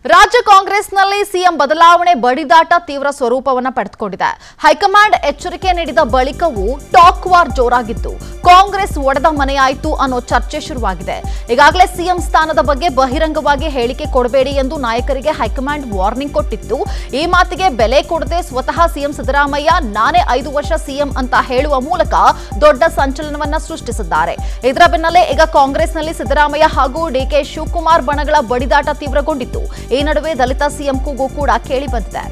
ರಾಜ್ಯ ಕಾಂಗ್ರೆಸ್ನಲ್ಲಿ ಸಿಎಂ ಬದಲಾವಣೆ ಬಡಿದಾಟ ತೀವ್ರ ಸ್ವರೂಪವನ್ನ ಪಡೆದುಕೊಂಡಿದೆ ಹೈಕಮಾಂಡ್ ಎಚ್ಚರಿಕೆ ನೀಡಿದ ಬಳಿಕವೂ ಟಾಕ್ ವಾರ್ ಜೋರಾಗಿದ್ದು ಕಾಂಗ್ರೆಸ್ ಒಡೆದ ಮನೆಯಾಯಿತು ಅನ್ನೋ ಚರ್ಚೆ ಶುರುವಾಗಿದೆ ಈಗಾಗಲೇ ಸಿಎಂ ಸ್ಥಾನದ ಬಗ್ಗೆ ಬಹಿರಂಗವಾಗಿ ಹೇಳಿಕೆ ಕೊಡಬೇಡಿ ಎಂದು ನಾಯಕರಿಗೆ ಹೈಕಮಾಂಡ್ ವಾರ್ನಿಂಗ್ ಕೊಟ್ಟಿತ್ತು ಈ ಮಾತಿಗೆ ಬೆಲೆ ಕೊಡದೆ ಸ್ವತಃ ಸಿಎಂ ಸಿದ್ದರಾಮಯ್ಯ ನಾನೇ ಐದು ವರ್ಷ ಸಿಎಂ ಅಂತ ಹೇಳುವ ಮೂಲಕ ದೊಡ್ಡ ಸಂಚಲನವನ್ನ ಸೃಷ್ಟಿಸಿದ್ದಾರೆ ಇದರ ಬೆನ್ನಲ್ಲೇ ಈಗ ಕಾಂಗ್ರೆಸ್ನಲ್ಲಿ ಸಿದ್ದರಾಮಯ್ಯ ಹಾಗೂ ಡಿಕೆ ಶಿವಕುಮಾರ್ ಬಣಗಳ ಬಡಿದಾಟ ತೀವ್ರಗೊಂಡಿತ್ತು ಈ ನಡುವೆ ದಲಿತ ಸಿಎಂ ಕೂಗು ಕೂಡ ಕೇಳಿ ಬಂದಿದೆ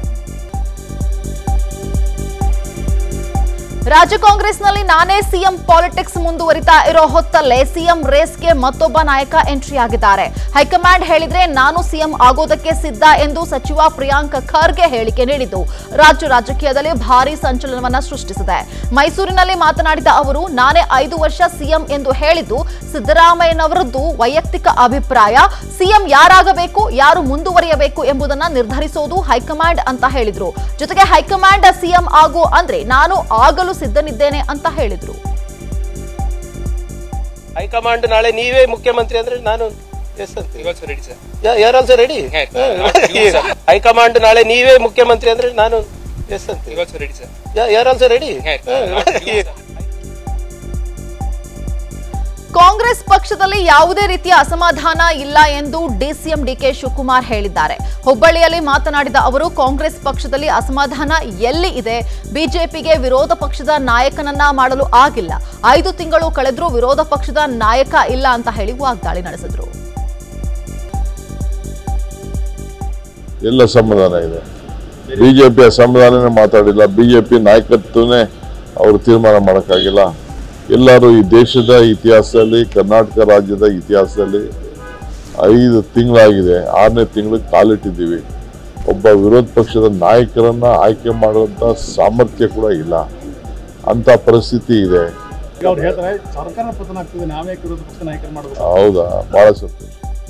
ರಾಜ್ಯ ಕಾಂಗ್ರೆಸ್ನಲ್ಲಿ ನಾನೇ ಸಿಎಂ ಪಾಲಿಟಿಕ್ಸ್ ಮುಂದುವರಿತಾ ಇರೋ ಹೊತ್ತಲ್ಲೇ ಸಿಎಂ ರೇಸ್ಗೆ ಮತ್ತೊಬ್ಬ ನಾಯಕ ಎಂಟ್ರಿ ಆಗಿದ್ದಾರೆ ಹೈಕಮಾಂಡ್ ಹೇಳಿದ್ರೆ ನಾನು ಸಿಎಂ ಆಗೋದಕ್ಕೆ ಸಿದ್ಧ ಎಂದು ಸಚಿವ ಪ್ರಿಯಾಂಕ್ ಖರ್ಗೆ ಹೇಳಿಕೆ ನೀಡಿದ್ದು ರಾಜ್ಯ ರಾಜಕೀಯದಲ್ಲಿ ಭಾರೀ ಸಂಚಲನವನ್ನ ಸೃಷ್ಟಿಸಿದೆ ಮೈಸೂರಿನಲ್ಲಿ ಮಾತನಾಡಿದ ಅವರು ನಾನೇ ಐದು ವರ್ಷ ಸಿಎಂ ಎಂದು ಹೇಳಿದ್ದು ಸಿದ್ದರಾಮಯ್ಯನವರದ್ದು ವೈಯಕ್ತಿಕ ಅಭಿಪ್ರಾಯ ಸಿಎಂ ಯಾರಾಗಬೇಕು ಯಾರು ಮುಂದುವರಿಯಬೇಕು ಎಂಬುದನ್ನ ನಿರ್ಧರಿಸೋದು ಹೈಕಮಾಂಡ್ ಅಂತ ಹೇಳಿದ್ರು ಜೊತೆಗೆ ಹೈಕಮಾಂಡ್ ಸಿಎಂ ಆಗು ಅಂದ್ರೆ ನಾನು ಆಗಲು ಸಿದ್ಧನಿದ್ದೇನೆ ಅಂತ ಹೇಳಿದ್ರು ಹೈಕಮಾಂಡ್ ನಾಳೆ ನೀವೇ ಮುಖ್ಯಮಂತ್ರಿ ಅಂದ್ರೆ ನಾನು ಎಸ್ ಅಂತ ಆಲ್ಸೋ ರೆಡಿ ಸರ್ ಯಾರು ಆಲ್ಸೋ ರೆಡಿ Yeah. ಹೈಕಮಾಂಡ್ ನಾಳೆ ನೀವೇ ಮುಖ್ಯಮಂತ್ರಿ ಅಂದ್ರೆ ನಾನು ಎಸ್ ಅಂತ ಆಲ್ಸೋ ರೆಡಿ ಸರ್ ಯಾರು ಆಲ್ಸೋ ರೆಡಿ ಕಾಂಗ್ರೆಸ್ ಪಕ್ಷದಲ್ಲಿ ಯಾವುದೇ ರೀತಿಯ ಅಸಮಾಧಾನ ಇಲ್ಲ ಎಂದು ಡಿಸಿಎಂ ಡಿಕೆ ಶಿವಕುಮಾರ್ ಹೇಳಿದ್ದಾರೆ ಹುಬ್ಬಳ್ಳಿಯಲ್ಲಿ ಮಾತನಾಡಿದ ಅವರು ಕಾಂಗ್ರೆಸ್ ಪಕ್ಷದಲ್ಲಿ ಅಸಮಾಧಾನ ಎಲ್ಲಿ ಇದೆ ಬಿಜೆಪಿಗೆ ವಿರೋಧ ಪಕ್ಷದ ನಾಯಕನನ್ನ ಮಾಡಲು ಆಗಿಲ್ಲ ಐದು ತಿಂಗಳು ಕಳೆದ್ರೂ ವಿರೋಧ ಪಕ್ಷದ ನಾಯಕ ಇಲ್ಲ ಅಂತ ಹೇಳಿ ವಾಗ್ದಾಳಿ ನಡೆಸಿದ್ರು ಎಲ್ಲ ಸಮಾಧಾನ ಇದೆ ಬಿಜೆಪಿಯ ಸಮಾಧಾನನೇ ಮಾತಾಡಿಲ್ಲ ಬಿಜೆಪಿ ನಾಯಕತ್ವನೇ ಅವರು ತೀರ್ಮಾನ ಮಾಡೋಕ್ಕಾಗಿಲ್ಲ ಎಲ್ಲರೂ ಈ ದೇಶದ ಇತಿಹಾಸದಲ್ಲಿ ಕರ್ನಾಟಕ ರಾಜ್ಯದ ಇತಿಹಾಸದಲ್ಲಿ ಐದು ತಿಂಗಳಾಗಿದೆ ಆರನೇ ತಿಂಗಳಿಗೆ ಕಾಲಿಟ್ಟಿದ್ದೀವಿ ಒಬ್ಬ ವಿರೋಧ ಪಕ್ಷದ ನಾಯಕರನ್ನ ಆಯ್ಕೆ ಮಾಡುವಂತ ಸಾಮರ್ಥ್ಯ ಕೂಡ ಇಲ್ಲ ಅಂತ ಪರಿಸ್ಥಿತಿ ಇದೆ ಈಗ ಅವ್ರು ಹೇಳ್ತಾರೆ ಸರ್ಕಾರ ಪತನ ಆಗ್ತದೆ ನಾವೇ ವಿರೋಧ ಪಕ್ಷ ನಾಯಕರು ಮಾಡಬೇಕು ಹೌದಾ ಬಹಳ ಸಂತೋಷ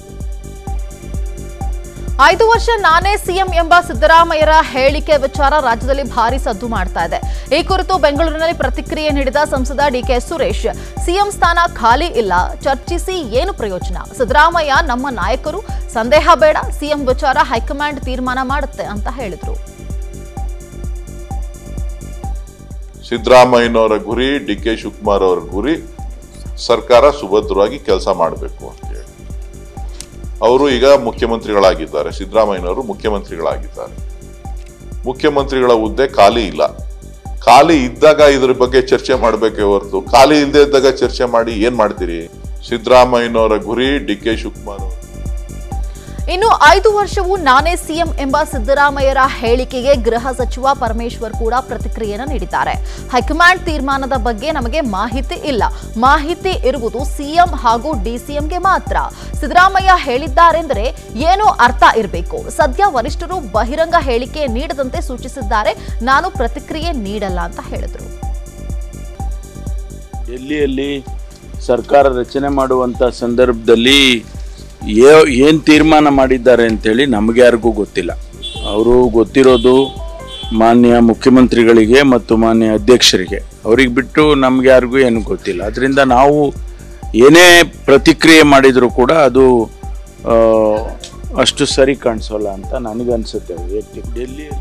ಐದು ವರ್ಷ ನಾನೇ ಸಿಎಂ ಎಂಬ ಸಿದ್ದರಾಮಯ್ಯರ ಹೇಳಿಕೆ ವಿಚಾರ ರಾಜ್ಯದಲ್ಲಿ ಭಾರಿ ಸದ್ದು ಮಾಡ್ತಾ ಇದೆ ಈ ಕುರಿತು ಬೆಂಗಳೂರಿನಲ್ಲಿ ಪ್ರತಿಕ್ರಿಯೆ ನೀಡಿದ ಸಂಸದ ಡಿಕೆ ಸುರೇಶ್ ಸಿಎಂ ಸ್ಥಾನ ಖಾಲಿ ಇಲ್ಲ ಚರ್ಚಿಸಿ ಏನು ಪ್ರಯೋಜನ ಸಿದ್ದರಾಮಯ್ಯ ನಮ್ಮ ನಾಯಕರು ಸಂದೇಹ ಬೇಡ ಸಿಎಂ ವಿಚಾರ ಹೈಕಮಾಂಡ್ ತೀರ್ಮಾನ ಮಾಡುತ್ತೆ ಅಂತ ಹೇಳಿದ್ರು ಸಿದ್ದರಾಮಯ್ಯನವರ ಗುರಿ ಡಿ ಕೆ ಶಿವಕುಮಾರ್ ಅವರ ಗುರಿ ಸರ್ಕಾರ ಸುಭದ್ರವಾಗಿ ಕೆಲಸ ಮಾಡಬೇಕು ಅಂತ ಹೇಳಿ ಅವರು ಈಗ ಮುಖ್ಯಮಂತ್ರಿಗಳಾಗಿದ್ದಾರೆ ಸಿದ್ದರಾಮಯ್ಯನವರು ಮುಖ್ಯಮಂತ್ರಿಗಳಾಗಿದ್ದಾರೆ ಮುಖ್ಯಮಂತ್ರಿಗಳ ಹುದ್ದೆ ಖಾಲಿ ಇಲ್ಲ ಖಾಲಿ ಇದ್ದಾಗ ಇದ್ರ ಬಗ್ಗೆ ಚರ್ಚೆ ಮಾಡಬೇಕೇ ಹೊರತು ಖಾಲಿ ಇಲ್ಲದೆ ಇದ್ದಾಗ ಚರ್ಚೆ ಮಾಡಿ ಏನ್ ಮಾಡ್ತೀರಿ ಸಿದ್ದರಾಮಯ್ಯನವರ ಗುರಿ ಡಿ ಕೆ ಶಿವಕುಮಾರ್ ಅವರು ಇನ್ನು ಐದು ವರ್ಷವೂ ನಾನೇ ಸಿಎಂ ಎಂಬ ಸಿದ್ದರಾಮಯ್ಯರ ಹೇಳಿಕೆಗೆ ಗೃಹ ಸಚಿವ ಪರಮೇಶ್ವರ್ ಕೂಡ ಪ್ರತಿಕ್ರಿಯೆಯನ್ನು ನೀಡಿದ್ದಾರೆ ಹೈಕಮಾಂಡ್ ತೀರ್ಮಾನದ ಬಗ್ಗೆ ನಮಗೆ ಮಾಹಿತಿ ಇಲ್ಲ ಮಾಹಿತಿ ಇರುವುದು ಸಿಎಂ ಹಾಗೂ ಡಿಸಿಎಂಗೆ ಮಾತ್ರ ಸಿದ್ದರಾಮಯ್ಯ ಹೇಳಿದ್ದಾರೆಂದರೆ ಏನೋ ಅರ್ಥ ಇರಬೇಕು ಸದ್ಯ ವರಿಷ್ಠರು ಬಹಿರಂಗ ಹೇಳಿಕೆ ನೀಡದಂತೆ ಸೂಚಿಸಿದ್ದಾರೆ ನಾನು ಪ್ರತಿಕ್ರಿಯೆ ನೀಡಲ್ಲ ಅಂತ ಹೇಳಿದ್ರು ಡೆಲ್ಲಿಯಲ್ಲಿ ಸರ್ಕಾರ ರಚನೆ ಮಾಡುವಂಥ ಸಂದರ್ಭದಲ್ಲಿ ಏನು ತೀರ್ಮಾನ ಮಾಡಿದ್ದಾರೆ ಅಂತೇಳಿ ನಮಗೆ ಯಾರಿಗೂ ಗೊತ್ತಿಲ್ಲ ಅವರು ಗೊತ್ತಿರೋದು ಮಾನ್ಯ ಮುಖ್ಯಮಂತ್ರಿಗಳಿಗೆ ಮತ್ತು ಮಾನ್ಯ ಅಧ್ಯಕ್ಷರಿಗೆ ಅವ್ರಿಗೆ ಬಿಟ್ಟು ನಮ್ಗೆ ಯಾರಿಗೂ ಏನು ಗೊತ್ತಿಲ್ಲ ಅದರಿಂದ ನಾವು ಏನೇ ಪ್ರತಿಕ್ರಿಯೆ ಮಾಡಿದರೂ ಕೂಡ ಅದು ಆ, ಅಷ್ಟು ಸರಿ ಕಾಣಿಸೋಲ್ಲ ಅಂತ ನನಗನ್ಸುತ್ತೆ ವೈಯಕ್ತಿಕ ಡೆಲ್ಲಿಯಲ್ಲಿ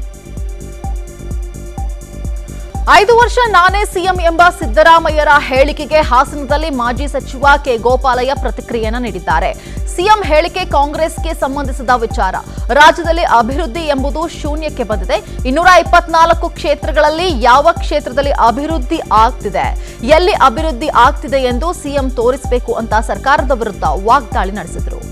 ಐದು ವರ್ಷ ನಾನೇ ಸಿಎಂ ಎಂಬ ಸಿದ್ದರಾಮಯ್ಯರ ಹೇಳಿಕೆಗೆ ಹಾಸನದಲ್ಲಿ ಮಾಜಿ ಸಚಿವ ಕೆ ಗೋಪಾಲಯ್ಯ ಪ್ರತಿಕ್ರಿಯೆಯನ್ನು ನೀಡಿದ್ದಾರೆ ಸಿಎಂ ಹೇಳಿಕೆ ಕಾಂಗ್ರೆಸ್ಗೆ ಸಂಬಂಧಿಸಿದ ವಿಚಾರ ರಾಜ್ಯದಲ್ಲಿ ಅಭಿವೃದ್ಧಿ ಎಂಬುದು ಶೂನ್ಯಕ್ಕೆ ಬಂದಿದೆ ಇನ್ನೂರ ಇಪ್ಪತ್ನಾಲ್ಕು ಕ್ಷೇತ್ರಗಳಲ್ಲಿ ಯಾವ ಕ್ಷೇತ್ರದಲ್ಲಿ ಅಭಿವೃದ್ಧಿ ಆಗ್ತಿದೆ ಎಲ್ಲಿ ಅಭಿವೃದ್ಧಿ ಆಗ್ತಿದೆ ಎಂದು ಸಿಎಂ ತೋರಿಸಬೇಕು ಅಂತ ಸರ್ಕಾರದ ವಿರುದ್ಧ ವಾಗ್ದಾಳಿ ನಡೆಸಿದರು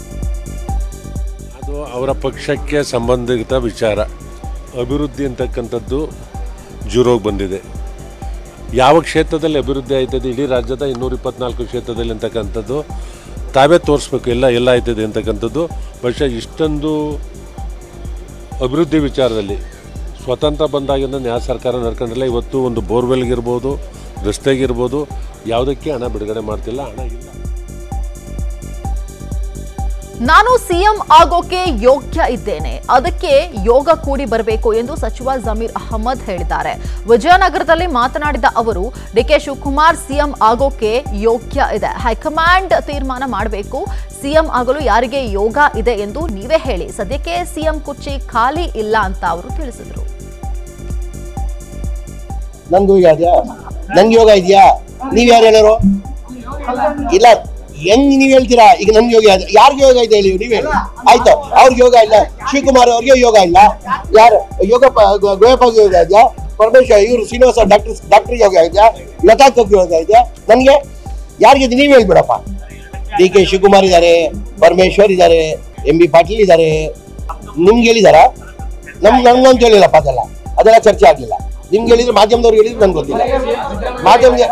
ಅದು ಅವರ ಪಕ್ಷಕ್ಕೆ ಸಂಬಂಧಿತ ವಿಚಾರ ಅಭಿವೃದ್ಧಿ ಅಂತಕ್ಕಂಥದ್ದು ಜೂರೋಗಿ ಬಂದಿದೆ ಯಾವ ಕ್ಷೇತ್ರದಲ್ಲಿ ಅಭಿವೃದ್ಧಿ ಆಯ್ತದೆ ಇಡೀ ರಾಜ್ಯದ ಇನ್ನೂರ ಇಪ್ಪತ್ನಾಲ್ಕು ಕ್ಷೇತ್ರದಲ್ಲಿ ಅಂತಕ್ಕಂಥದ್ದು ತಾವೇ ತೋರಿಸ್ಬೇಕು ಎಲ್ಲ ಎಲ್ಲ ಆಯ್ತದೆ ಅಂತಕ್ಕಂಥದ್ದು ಬಹುಶಃ ಇಷ್ಟೊಂದು ಅಭಿವೃದ್ಧಿ ವಿಚಾರದಲ್ಲಿ ಸ್ವತಂತ್ರ ಬಂದಾಗಿಂದ ಯಾವ ಸರ್ಕಾರ ನಡ್ಕೊಂಡಿಲ್ಲ ಇವತ್ತು ಒಂದು ಬೋರ್ವೆಲ್ಗಿರ್ಬೋದು ರಸ್ತೆಗಿರ್ಬೋದು ಯಾವುದಕ್ಕೆ ಹಣ ಬಿಡುಗಡೆ ಮಾಡ್ತಿಲ್ಲ ಹಣ ಇಲ್ಲ ನಾನು ಸಿಎಂ ಆಗೋಕೆ ಯೋಗ್ಯ ಇದ್ದೇನೆ ಅದಕ್ಕೆ ಯೋಗ ಕೂಡಿ ಬರಬೇಕು ಎಂದು ಸಚಿವ ಜಮೀರ್ ಅಹಮದ್ ಹೇಳಿದ್ದಾರೆ ವಿಜಯನಗರದಲ್ಲಿ ಮಾತನಾಡಿದ ಅವರು ಡಿಕೆ ಶಿವಕುಮಾರ್ ಸಿಎಂ ಆಗೋಕೆ ಯೋಗ್ಯ ಇದೆ ಹೈಕಮಾಂಡ್ ತೀರ್ಮಾನ ಮಾಡಬೇಕು ಸಿಎಂ ಆಗಲು ಯಾರಿಗೆ ಯೋಗ ಇದೆ ಎಂದು ನೀವೇ ಹೇಳಿ ಸದ್ಯಕ್ಕೆ ಸಿಎಂ ಕುರ್ಚಿ ಖಾಲಿ ಇಲ್ಲ ಅಂತ ಅವರು ತಿಳಿಸಿದರು ನಂದು ಯೋಗ ಇದೆಯಾ ನಂಗೆ ಯೋಗ ಇದೆಯಾ ನೀವ್ ಯಾರು ಹೇಳೋರು ಇಲ್ಲ ಹೆಂಗ್ ನೀವ್ ಹೇಳ್ತೀರಾ ಈಗ ನನ್ಗೆ ಯೋಗ ಇದೆ ಯಾರಿಗೆ ಯೋಗ ಇದೆ ಹೇಳಿ ನೀವ್ ಹೇಳಿ ಆಯ್ತು ಅವ್ರಿಗೆ ಯೋಗ ಇಲ್ಲ ಶಿವಕುಮಾರ್ ಅವ್ರಿಗೆ ಯೋಗ ಇಲ್ಲ ಯಾರು ಯೋಗ ಗೋಯಪ್ಪ ಯೋಗ ಇದೆಯಾ ಪರಮೇಶ್ವರ ಇವರು ಶ್ರೀನಿವಾಸ ಡಾಕ್ಟರ್ ಡಾಕ್ಟರ್ ಯೋಗ ಇದೆಯಾ ಲತಾ ಯೋಗ ಇದೆಯಾ ನನ್ಗೆ ಯಾರಿಗೆ ಇದೆ ನೀವ್ ಹೇಳ್ಬಿಡಪ್ಪ ಡಿ ಕೆ ಶಿವಕುಮಾರ್ ಇದ್ದಾರೆ ಪರಮೇಶ್ವರ್ ಇದ್ದಾರೆ ಎಂ ಬಿ ಪಾಟೀಲ್ ಇದ್ದಾರೆ ನಿಮ್ಗೆ ಹೇಳಿದಾರ ನಮ್ ನನ್ಗಂತೂ ಹೇಳಿಲ್ಲಪ್ಪ ಅದೆಲ್ಲ ಅದೆಲ್ಲ ಚರ್ಚೆ ಆಗ್ಲಿಲ್ಲ ನಿಮ್ಗೆ ಹೇಳಿದ್ರೆ ಮಾಧ್ಯಮದವ್ರು ಹೇಳಿದ್ರೆ ನನ್ಗೆ ಗೊತ್ತಿಲ್ಲ ಮಾಧ್ಯಮ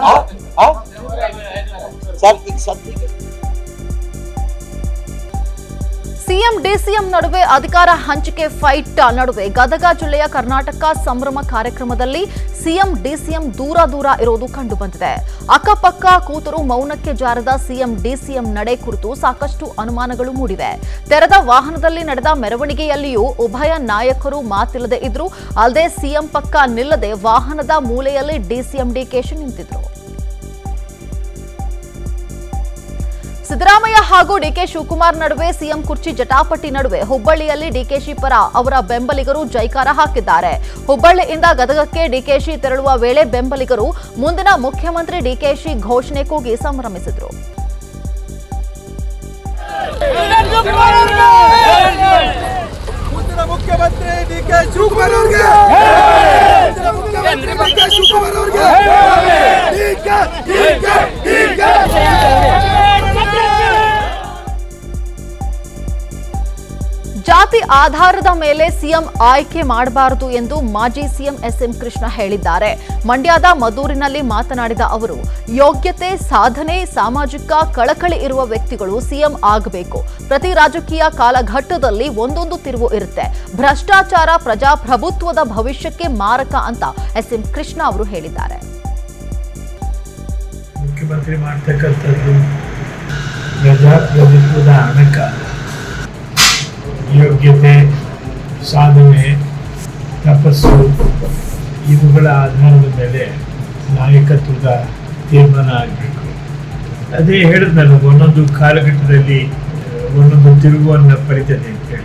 ಸರ್ ಈಗ ಸದ್ಯಕ್ಕೆ ಸಿಎಂ ಡಿಸಿಎಂ ನಡುವೆ ಅಧಿಕಾರ ಹಂಚಿಕೆ ಫೈಟ್ ನಡುವೆ ಗದಗ ಜಿಲ್ಲೆಯ ಕರ್ನಾಟಕ ಸಂಭ್ರಮ ಕಾರ್ಯಕ್ರಮದಲ್ಲಿ ಸಿಎಂ ಡಿಸಿಎಂ ದೂರ ದೂರ ಇರೋದು ಕಂಡುಬಂದಿದೆ ಅಕ್ಕಪಕ್ಕ ಕೂತರು ಮೌನಕ್ಕೆ ಜಾರದ ಸಿಎಂ ಡಿಸಿಎಂ ನಡೆ ಕುರಿತು ಸಾಕಷ್ಟು ಅನುಮಾನಗಳು ಮೂಡಿವೆ ತೆರೆದ ವಾಹನದಲ್ಲಿ ನಡೆದ ಮೆರವಣಿಗೆಯಲ್ಲಿಯೂ ಉಭಯ ನಾಯಕರು ಮಾತಿಲ್ಲದೆ ಇದ್ರು ಅಲ್ಲದೆ ಸಿಎಂ ಪಕ್ಕ ನಿಲ್ಲದೆ ವಾಹನದ ಮೂಲೆಯಲ್ಲಿ ಡಿಸಿಎಂ ಡಿಕೆಶಿ ನಿಂತಿದ್ರು ಸಿದ್ದರಾಮಯ್ಯ ಹಾಗೂ ಡಿಕೆ ಶಿವಕುಮಾರ್ ನಡುವೆ ಸಿಎಂ ಕುರ್ಚಿ ಜಟಾಪಟಿ ನಡುವೆ ಹುಬ್ಬಳ್ಳಿಯಲ್ಲಿ ಡಿಕೆಶಿ ಪರ ಅವರ ಬೆಂಬಲಿಗರು ಜೈಕಾರ ಹಾಕಿದ್ದಾರೆ ಹುಬ್ಬಳ್ಳಿಯಿಂದ ಗದಗಕ್ಕೆ ಡಿಕೆಶಿ ತೆರಳುವ ವೇಳೆ ಬೆಂಬಲಿಗರು ಮುಂದಿನ ಮುಖ್ಯಮಂತ್ರಿ ಡಿಕೆಶಿ ಘೋಷಣೆ ಕೂಗಿ ಸಂಭ್ರಮಿಸಿದರು ಮುಂದಿನ ಮುಖ್ಯಮಂತ್ರಿ ಡಿ ಕೆ ಶಿವಕುಮಾರ್ ಅವ್ರಿಗೆ ಮುಂದಿನ ಮುಖ್ಯಮಂತ್ರಿ ಡಿ ಕೆ ಶಿವಕುಮಾರ್ ಅವ್ರಿಗೆ D K D K D K ಜಾತಿ ಆಧಾರದ ಮೇಲೆ ಸಿಎಂ ಆಯ್ಕೆ ಮಾಡಬಾರದು ಎಂದು ಮಾಜಿ ಸಿಎಂ ಎಸ್ಎಂ ಕೃಷ್ಣ ಹೇಳಿದ್ದಾರೆ ಮಂಡ್ಯದ ಮದ್ದೂರಿನಲ್ಲಿ ಮಾತನಾಡಿದ ಅವರು ಯೋಗ್ಯತೆ ಸಾಧನೆ ಸಾಮಾಜಿಕ ಕಳಕಳಿ ಇರುವ ವ್ಯಕ್ತಿಗಳು ಸಿಎಂ ಆಗಬೇಕು ಪ್ರತಿ ರಾಜಕೀಯ ಕಾಲಘಟ್ಟದಲ್ಲಿ ಒಂದೊಂದು ತಿರುವು ಇರುತ್ತೆ ಭ್ರಷ್ಟಾಚಾರ ಪ್ರಜಾಪ್ರಭುತ್ವದ ಭವಿಷ್ಯಕ್ಕೆ ಮಾರಕ ಅಂತ ಎಸ್ಎಂ ಕೃಷ್ಣ ಅವರು ಹೇಳಿದ್ದಾರೆ ಮುಖ್ಯಮಂತ್ರಿ ಮಾಡ್ತಕ್ಕಂಥದ್ದು ಪ್ರಜಾಪ್ರಭುತ್ವದ ಅಣಕ ಯೋಗ್ಯತೆ ಸಾಧನೆ ತಪಸ್ಸು ಇವುಗಳ ಆಧಾರದ ಮೇಲೆ ನಾಯಕತ್ವದ ತೀರ್ಮಾನ ಆಗಬೇಕು ಅದೇ ಹೇಳಿದ್ನಲ್ಲ ಒಂದೊಂದು ಕಾಲಘಟ್ಟದಲ್ಲಿ ಆ, ಒಂದೊಂದು ತಿರುವನ್ನು ಪಡಿತದೆ ಅಂತೇಳಿ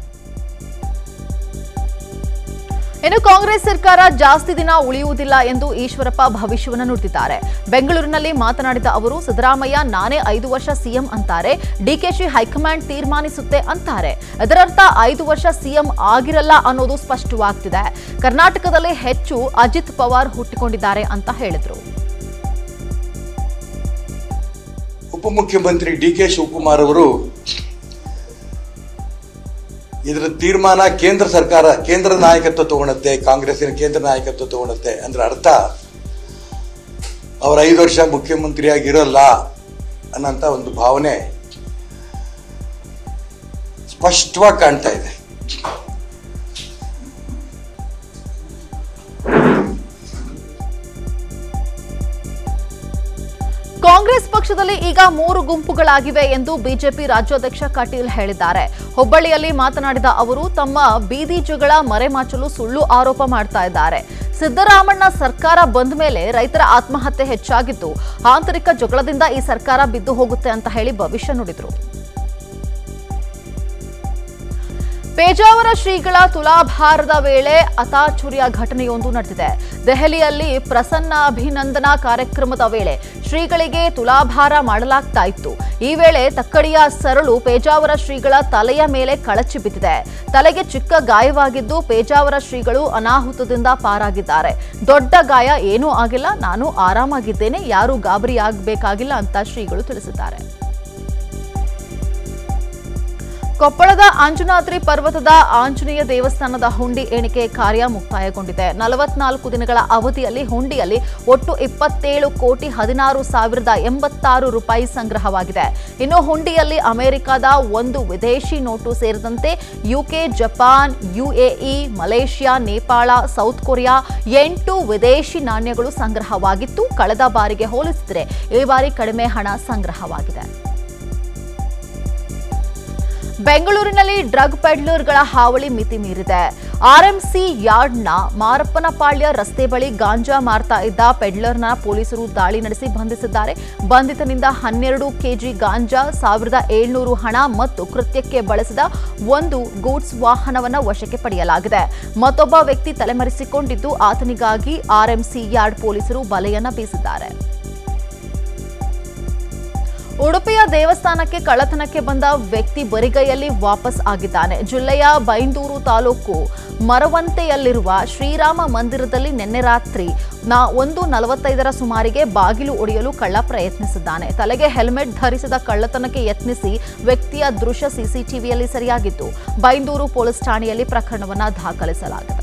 ಇನ್ನು ಕಾಂಗ್ರೆಸ್ ಸರ್ಕಾರ ಜಾಸ್ತಿ ದಿನ ಉಳಿಯುವುದಿಲ್ಲ ಎಂದು ಈಶ್ವರಪ್ಪ ಭವಿಷ್ಯವನ್ನು ನುಡಿದಿದ್ದಾರೆ ಬೆಂಗಳೂರಿನಲ್ಲಿ ಮಾತನಾಡಿದ ಅವರು ಸಿದ್ದರಾಮಯ್ಯ ನಾನೇ ಐದು ವರ್ಷ ಸಿಎಂ ಅಂತಾರೆ ಡಿಕೆಶಿ ಹೈಕಮಾಂಡ್ ತೀರ್ಮಾನಿಸುತ್ತೆ ಅಂತಾರೆ ಇದರರ್ಥ ಐದು ವರ್ಷ ಸಿಎಂ ಆಗಿರಲ್ಲ ಅನ್ನೋದು ಸ್ಪಷ್ಟವಾಗ್ತಿದೆ ಕರ್ನಾಟಕದಲ್ಲಿ ಹೆಚ್ಚು ಅಜಿತ್ ಪವಾರ್ ಹುಟ್ಟಿಕೊಂಡಿದ್ದಾರೆ ಅಂತ ಹೇಳಿದ್ರು ಉಪಮುಖ್ಯಮಂತ್ರಿ ಡಿ ಕೆ ಶಿವಕುಮಾರ್ ಅವರು ಇದರ ತೀರ್ಮಾನ ಕೇಂದ್ರ ಸರ್ಕಾರ ಕೇಂದ್ರ ನಾಯಕತ್ವ ತಗೊಳುತ್ತೆ ಕಾಂಗ್ರೆಸ್ಸಿನ ಕೇಂದ್ರ ನಾಯಕತ್ವ ತಗೊಳುತ್ತೆ ಅಂದ್ರೆ ಅರ್ಥ ಅವ್ರ ಐದು ವರ್ಷ ಮುಖ್ಯಮಂತ್ರಿಯಾಗಿರಲ್ಲ ಅನ್ನೋಂಥ ಒಂದು ಭಾವನೆ ಸ್ಪಷ್ಟವಾಗಿ ಕಾಣ್ತಾ ಇದೆ ಕಾಂಗ್ರೆಸ್ ಪಕ್ಷದಲ್ಲಿ ಈಗ ಮೂರು ಗುಂಪುಗಳಾಗಿವೆ ಎಂದು ಬಿಜೆಪಿ ರಾಜ್ಯಾಧ್ಯಕ್ಷ ಕಟೀಲ್ ಹೇಳಿದ್ದಾರೆ ಹುಬ್ಬಳ್ಳಿಯಲ್ಲಿ ಮಾತನಾಡಿದ ಅವರು ತಮ್ಮ ಬೀದಿ ಜಗಳ ಮರೆಮಾಚಲು ಸುಳ್ಳು ಆರೋಪ ಮಾಡ್ತಾ ಇದ್ದಾರೆ ಸಿದ್ದರಾಮಣ್ಣ ಸರ್ಕಾರ ಬಂದ ಮೇಲೆ ರೈತರ ಆತ್ಮಹತ್ಯೆ ಹೆಚ್ಚಾಗಿದ್ದು ಆಂತರಿಕ ಜಗಳದಿಂದ ಈ ಸರ್ಕಾರ ಬಿದ್ದು ಹೋಗುತ್ತೆ ಅಂತ ಹೇಳಿ ಭವಿಷ್ಯ ನುಡಿದ್ರು ಪೇಜಾವರ ಶ್ರೀಗಳ ತುಲಾಭಾರದ ವೇಳೆ ಅತಾಚುರ್ಯ ಘಟನೆಯೊಂದು ನಡೆದಿದೆ ದೆಹಲಿಯಲ್ಲಿ ಪ್ರಸನ್ನ ಅಭಿನಂದನಾ ಕಾರ್ಯಕ್ರಮದ ವೇಳೆ ಶ್ರೀಗಳಿಗೆ ತುಲಾಭಾರ ಮಾಡಲಾಗ್ತಾ ಇತ್ತು ಈ ವೇಳೆ ತಕ್ಕಡಿಯ ಸರಳು ಪೇಜಾವರ ಶ್ರೀಗಳ ತಲೆಯ ಮೇಲೆ ಕಳಚಿ ಬಿದ್ದಿದೆ ತಲೆಗೆ ಚಿಕ್ಕ ಗಾಯವಾಗಿದ್ದು ಪೇಜಾವರ ಶ್ರೀಗಳು ಅನಾಹುತದಿಂದ ಪಾರಾಗಿದ್ದಾರೆ ದೊಡ್ಡ ಗಾಯ ಏನೂ ಆಗಿಲ್ಲ ನಾನು ಆರಾಮಾಗಿದ್ದೇನೆ ಯಾರೂ ಗಾಬರಿಯಾಗಬೇಕಾಗಿಲ್ಲ ಅಂತ ಶ್ರೀಗಳು ತಿಳಿಸಿದ್ದಾರೆ ಕೊಪ್ಪಳದ ಅಂಜನಾದ್ರಿ ಪರ್ವತದ ಆಂಜನೇಯ ದೇವಸ್ಥಾನದ ಹುಂಡಿ ಎಣಿಕೆ ಕಾರ್ಯ ಮುಕ್ತಾಯಗೊಂಡಿದೆ ನಲವತ್ನಾಲ್ಕು ದಿನಗಳ ಅವಧಿಯಲ್ಲಿ ಹುಂಡಿಯಲ್ಲಿ ಒಟ್ಟು ಇಪ್ಪತ್ತೇಳು ಕೋಟಿ ಹದಿನಾರು ಸಾವಿರದ ಎಂಬತ್ತಾರು ರೂಪಾಯಿ ಸಂಗ್ರಹವಾಗಿದೆ ಇನ್ನು ಹುಂಡಿಯಲ್ಲಿ ಅಮೆರಿಕದ ಒಂದು ವಿದೇಶಿ ನೋಟು ಸೇರಿದಂತೆ UK Japan UAE Malaysia Nepal South Korea ಎಂಟು ವಿದೇಶಿ ನಾಣ್ಯಗಳು ಸಂಗ್ರಹವಾಗಿತ್ತು ಕಳೆದ ಬಾರಿಗೆ ಹೋಲಿಸಿದರೆ ಈ ಬಾರಿ ಕಡಿಮೆ ಹಣ ಸಂಗ್ರಹವಾಗಿದೆ ಬೆಂಗಳೂರಿನಲ್ಲಿ ಡ್ರಗ್ ಪೆಡ್ಲರ್ಗಳ ಹಾವಳಿ ಮಿತಿ ಮೀರಿದೆ ಆರ್ಎಂಸಿ ಯಾರ್ಡ್ನ ಮಾರಪ್ಪನಪಾಳ್ಯ ರಸ್ತೆ ಬಳಿ ಗಾಂಜಾ ಮಾರ್ತಾ ಇದ್ದ ಪೆಡ್ಲರ್ನ ಪೊಲೀಸರು ದಾಳಿ ನಡೆಸಿ ಬಂಧಿಸಿದ್ದಾರೆ ಬಂಧಿತನಿಂದ ಹನ್ನೆರಡು ಕೆಜಿ ಗಾಂಜಾ ಸಾವಿರದ ಏಳ್ನೂರು ಹಣ ಮತ್ತು ಕೃತ್ಯಕ್ಕೆ ಬಳಸಿದ ಒಂದು ಗೂಡ್ಸ್ ವಾಹನವನ್ನು ವಶಕ್ಕೆ ಪಡೆಯಲಾಗಿದೆ ಮತ್ತೊಬ್ಬ ವ್ಯಕ್ತಿ ತಲೆಮರೆಸಿಕೊಂಡಿದ್ದು ಆತನಿಗಾಗಿ ಆರ್ಎಂಸಿ ಯಾರ್ಡ್ ಪೊಲೀಸರು ಬಲೆಯನ್ನ ಬೀಸಿದ್ದಾರೆ ಉಡುಪಿಯ ದೇವಸ್ಥಾನಕ್ಕೆ ಕಳ್ಳತನಕ್ಕೆ ಬಂದ ವ್ಯಕ್ತಿ ಬರಿಗೈಯಲ್ಲಿ ವಾಪಸ್ ಆಗಿದ್ದಾನೆ ಜಿಲ್ಲೆಯ ಬೈಂದೂರು ತಾಲೂಕು ಮರವಂತೆಯಲ್ಲಿರುವ ಶ್ರೀರಾಮ ಮಂದಿರದಲ್ಲಿ ನಿನ್ನೆ ರಾತ್ರಿ ನಾ ಒಂದು ನಲವತ್ತೈದರ ಸುಮಾರಿಗೆ ಬಾಗಿಲು ಒಡೆಯಲು ಕಳ್ಳ ಪ್ರಯತ್ನಿಸಿದ್ದಾನೆ ತಲೆಗೆ ಹೆಲ್ಮೆಟ್ ಧರಿಸಿದ ಕಳ್ಳತನಕ್ಕೆ ಯತ್ನಿಸಿ ವ್ಯಕ್ತಿಯ ದೃಶ್ಯ ಸಿಸಿಟಿವಿಯಲ್ಲಿ ಸೆರೆಯಾಗಿದ್ದು ಬೈಂದೂರು ಪೊಲೀಸ್ ಠಾಣೆಯಲ್ಲಿ ಪ್ರಕರಣವನ್ನು ದಾಖಲಿಸಲಾಗಿದೆ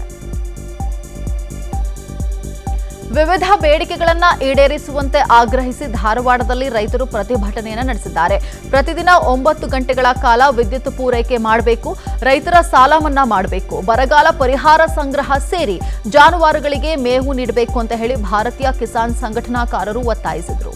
ವಿವಿಧ ಬೇಡಿಕೆಗಳನ್ನ ಈಡೇರಿಸುವಂತೆ ಆಗ್ರಹಿಸಿ ಧಾರವಾಡದಲ್ಲಿ ರೈತರು ಪ್ರತಿಭಟನೆಯನ್ನು ನಡೆಸಿದ್ದಾರೆ ಪ್ರತಿದಿನ ಒಂಬತ್ತು ಗಂಟೆಗಳ ಕಾಲ ವಿದ್ಯುತ್ ಪೂರೈಕೆ ಮಾಡಬೇಕು ರೈತರ ಸಾಲ ಮನ್ನಾ ಮಾಡಬೇಕು ಬರಗಾಲ ಪರಿಹಾರ ಸಂಗ್ರಹ ಸೇರಿ ಜಾನುವಾರುಗಳಿಗೆ ಮೇವು ನೀಡಬೇಕು ಅಂತ ಹೇಳಿ ಭಾರತೀಯ ಕಿಸಾನ್ ಸಂಘಟನಾಕಾರರು ಒತ್ತಾಯಿಸಿದರು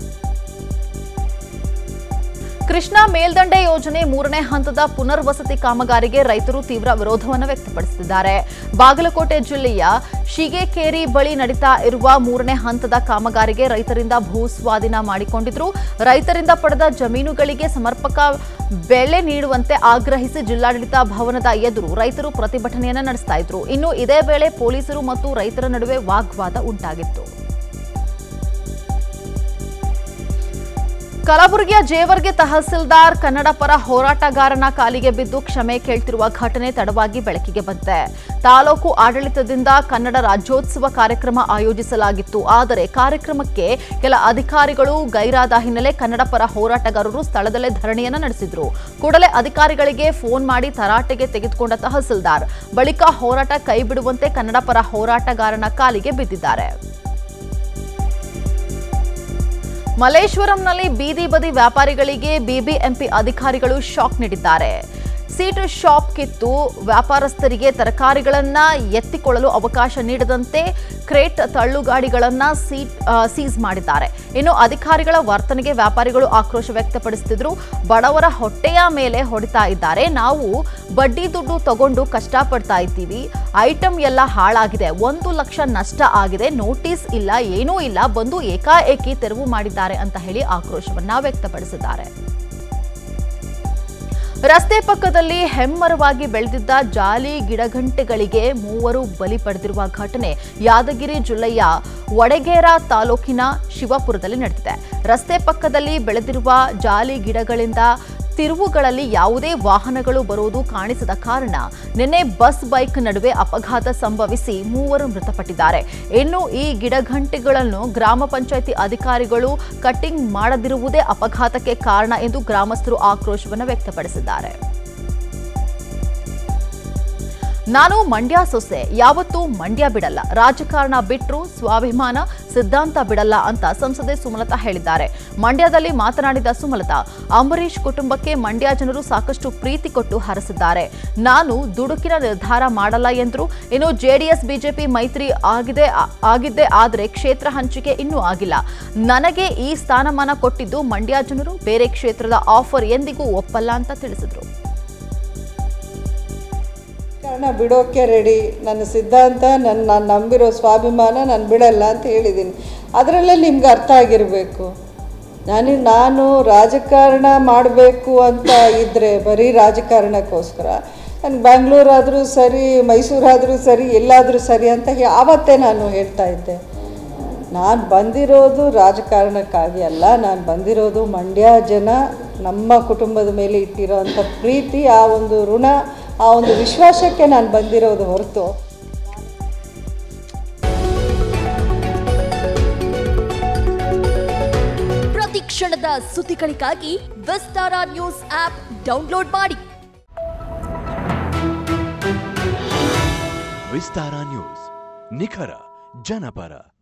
ಕೃಷ್ಣಾ ಮೇಲ್ದಂಡೆ ಯೋಜನೆ ಮೂರನೇ ಹಂತದ ಪುನರ್ವಸತಿ ಕಾಮಗಾರಿಗೆ ರೈತರು ತೀವ್ರ ವಿರೋಧವನ್ನು ವ್ಯಕ್ತಪಡಿಸುತ್ತಿದ್ದಾರೆ ಬಾಗಲಕೋಟೆ ಜಿಲ್ಲೆಯ ಶಿಗೇಕೇರಿ ಬಳಿ ನಡೀತಾ ಇರುವ ಮೂರನೇ ಹಂತದ ಕಾಮಗಾರಿಗೆ ರೈತರಿಂದ ಭೂ ಸ್ವಾಧೀನ ಮಾಡಿಕೊಂಡಿದ್ರು ರೈತರಿಂದ ಪಡೆದ ಜಮೀನುಗಳಿಗೆ ಸಮರ್ಪಕ ಬೆಳೆ ನೀಡುವಂತೆ ಆಗ್ರಹಿಸಿ ಜಿಲ್ಲಾಡಳಿತ ಭವನದ ಎದುರು ರೈತರು ಪ್ರತಿಭಟನೆಯನ್ನು ನಡೆಸ್ತಾ ಇದ್ರು ಇನ್ನು ಇದೇ ವೇಳೆ ಪೊಲೀಸರು ಮತ್ತು ರೈತರ ನಡುವೆ ವಾಗ್ವಾದ ಉಂಟಾಗಿತ್ತು ಕಲಬುರಗಿಯ ಜೇವರ್ಗೆ ತಹಸೀಲ್ದಾರ್ ಕನ್ನಡ ಪರ ಹೋರಾಟಗಾರನ ಕಾಲಿಗೆ ಬಿದ್ದು ಕ್ಷಮೆ ಕೇಳ್ತಿರುವ ಘಟನೆ ತಡವಾಗಿ ಬೆಳಕಿಗೆ ಬಂದಿದೆ ತಾಲೂಕು ಆಡಳಿತದಿಂದ ಕನ್ನಡ ರಾಜ್ಯೋತ್ಸವ ಕಾರ್ಯಕ್ರಮ ಆಯೋಜಿಸಲಾಗಿತ್ತು ಆದರೆ ಕಾರ್ಯಕ್ರಮಕ್ಕೆ ಕೆಲ ಅಧಿಕಾರಿಗಳು ಗೈರಾದ ಹಿನ್ನೆಲೆ ಕನ್ನಡ ಪರ ಹೋರಾಟಗಾರರು ಸ್ಥಳದಲ್ಲೇ ಧರಣಿಯನ್ನ ನಡೆಸಿದ್ರು ಕೂಡಲೇ ಅಧಿಕಾರಿಗಳಿಗೆ ಫೋನ್ ಮಾಡಿ ತರಾಟೆಗೆ ತೆಗೆದುಕೊಂಡ ತಹಸೀಲ್ದಾರ್ ಬಳಿಕ ಹೋರಾಟ ಕೈಬಿಡುವಂತೆ ಕನ್ನಡ ಪರ ಹೋರಾಟಗಾರನ ಕಾಲಿಗೆ ಬಿದ್ದಿದ್ದಾರೆ ಮಲೇಶ್ವರಂನಲ್ಲಿ ಬೀದಿ ಬದಿ ವ್ಯಾಪಾರಿಗಳಿಗೆ ಬಿಬಿಎಂಪಿ ಅಧಿಕಾರಿಗಳು ಶಾಕ್ ನೀಡಿದ್ದಾರೆ ಸೀಟ್ ಶಾಪ್ ಕಿತ್ತು ವ್ಯಾಪಾರಸ್ಥರಿಗೆ ತರಕಾರಿಗಳನ್ನ ಎತ್ತಿಕೊಳ್ಳಲು ಅವಕಾಶ ನೀಡದಂತೆ ಕ್ರೇಟ್ ತಳ್ಳುಗಾಡಿಗಳನ್ನ ಸೀಟ್ ಆ, ಸೀಸ್ ಮಾಡಿದ್ದಾರೆ ಇನ್ನು ಅಧಿಕಾರಿಗಳ ವರ್ತನೆಗೆ ವ್ಯಾಪಾರಿಗಳು ಆಕ್ರೋಶ ವ್ಯಕ್ತಪಡಿಸುತ್ತಿದ್ರು ಬಡವರ ಹೊಟ್ಟೆಯ ಮೇಲೆ ಹೊಡಿತಾ ಇದ್ದಾರೆ ನಾವು ಬಡ್ಡಿ ದುಡ್ಡು ತಗೊಂಡು ಕಷ್ಟಪಡ್ತಾ ಇದ್ದೀವಿ ಐಟಮ್ ಎಲ್ಲ ಹಾಳಾಗಿದೆ ಒಂದು ಲಕ್ಷ ನಷ್ಟ ಆಗಿದೆ ನೋಟಿಸ್ ಇಲ್ಲ ಏನೂ ಇಲ್ಲ ಬಂದು ಏಕಾಏಕಿ ತೆರವು ಮಾಡಿದ್ದಾರೆ ಅಂತ ಹೇಳಿ ಆಕ್ರೋಶವನ್ನ ವ್ಯಕ್ತಪಡಿಸಿದ್ದಾರೆ ರಸ್ತೆ ಪಕ್ಕದಲ್ಲಿ ಹೆಮ್ಮರವಾಗಿ ಬೆಳೆದಿದ್ದ ಜಾಲಿ ಗಿಡಗಂಟೆಗಳಿಗೆ ಮೂವರು ಬಲಿ ಪಡೆದಿರುವ ಘಟನೆ ಯಾದಗಿರಿ ಜಿಲ್ಲೆಯ ವಡಗೇರ ತಾಲೂಕಿನ ಶಿವಪುರದಲ್ಲಿ ನಡೆದಿದೆ ರಸ್ತೆ ಪಕ್ಕದಲ್ಲಿ ಬೆಳೆದಿರುವ ಜಾಲಿ ಗಿಡಗಳಿಂದ ತಿರುವುಗಳಲ್ಲಿ ಯಾವುದೇ ವಾಹನಗಳು ಬರುವುದು ಕಾಣಿಸದ ಕಾರಣ ನಿನ್ನೆ ಬಸ್ ಬೈಕ್ ನಡುವೆ ಅಪಘಾತ ಸಂಭವಿಸಿ ಮೂವರು ಮೃತಪಟ್ಟಿದ್ದಾರೆ ಇನ್ನು ಈ ಗಿಡಗಂಟೆಗಳನ್ನು ಗ್ರಾಮ ಪಂಚಾಯಿತಿ ಅಧಿಕಾರಿಗಳು ಕಟ್ಟಿಂಗ್ ಮಾಡದಿರುವುದೇ ಅಪಘಾತಕ್ಕೆ ಕಾರಣ ಎಂದು ಗ್ರಾಮಸ್ಥರು ಆಕ್ರೋಶವನ್ನು ವ್ಯಕ್ತಪಡಿಸಿದ್ದಾರೆ ನಾನು ಮಂಡ್ಯ ಸೊಸೆ ಯಾವತ್ತೂ ಮಂಡ್ಯ ಬಿಡಲ್ಲ ರಾಜಕಾರಣ ಬಿಟ್ರು ಸ್ವಾಭಿಮಾನ ಸಿದ್ಧಾಂತ ಬಿಡಲ್ಲ ಅಂತ ಸಂಸದೆ ಸುಮಲತಾ ಹೇಳಿದ್ದಾರೆ ಮಂಡ್ಯದಲ್ಲಿ ಮಾತನಾಡಿದ ಸುಮಲತಾ ಅಂಬರೀಷ್ ಕುಟುಂಬಕ್ಕೆ ಮಂಡ್ಯ ಜನರು ಸಾಕಷ್ಟು ಪ್ರೀತಿ ಕೊಟ್ಟು ಹರಸಿದ್ದಾರೆ ನಾನು ದುಡುಕಿನ ನಿರ್ಧಾರ ಮಾಡಲ್ಲ ಎಂದ್ರು ಇನ್ನು ಜೆಡಿಎಸ್ ಬಿಜೆಪಿ ಮೈತ್ರಿ ಆಗಿದೆ ಆಗಿದ್ದೇ ಆದರೆ ಕ್ಷೇತ್ರ ಹಂಚಿಕೆ ಇನ್ನೂ ಆಗಿಲ್ಲ ನನಗೆ ಈ ಸ್ಥಾನಮಾನ ಕೊಟ್ಟಿದ್ದು ಮಂಡ್ಯ ಜನರು ಬೇರೆ ಕ್ಷೇತ್ರದ ಆಫರ್ ಎಂದಿಗೂ ಒಪ್ಪಲ್ಲ ಅಂತ ತಿಳಿಸಿದರು ಕಾರಣ ಬಿಡೋಕ್ಕೆ ರೆಡಿ ನನ್ನ ಸಿದ್ಧಾಂತ ನನ್ನ ನಾನು ನಂಬಿರೋ ಸ್ವಾಭಿಮಾನ ನಾನು ಬಿಡಲ್ಲ ಅಂತ ಹೇಳಿದ್ದೀನಿ ಅದರಲ್ಲೇ ನಿಮ್ಗೆ ಅರ್ಥ ಆಗಿರಬೇಕು ನಾನು ನಾನು ರಾಜಕಾರಣ ಮಾಡಬೇಕು ಅಂತ ಇದ್ದರೆ ಬರೀ ರಾಜಕಾರಣಕ್ಕೋಸ್ಕರ ನಾನು ಬ್ಯಾಂಗ್ಳೂರಾದರೂ ಸರಿ ಮೈಸೂರಾದರೂ ಸರಿ ಎಲ್ಲಾದರೂ ಸರಿ ಅಂತ ಆವತ್ತೇ ನಾನು ಹೇಳ್ತಾ ಇದ್ದೆ ನಾನು ಬಂದಿರೋದು ರಾಜಕಾರಣಕ್ಕಾಗಿ ಅಲ್ಲ ನಾನು ಬಂದಿರೋದು ಮಂಡ್ಯ ಜನ ನಮ್ಮ ಕುಟುಂಬದ ಮೇಲೆ ಇಟ್ಟಿರೋ ಅಂಥ ಪ್ರೀತಿ ಆ ಒಂದು ಋಣ ಆ ಒಂದು ವಿಶ್ವಾಸಕ್ಕೆ ನಾನು ಬಂದಿರೋದು ಹೊರತು ಪ್ರತಿ ಕ್ಷಣದ ಸುದ್ದಿಗಳಿಗಾಗಿ ವಿಸ್ತಾರ ನ್ಯೂಸ್ ಆಪ್ ಡೌನ್ಲೋಡ್ ಮಾಡಿ ವಿಸ್ತಾರ ನ್ಯೂಸ್ ನಿಖರ ಜನಪರ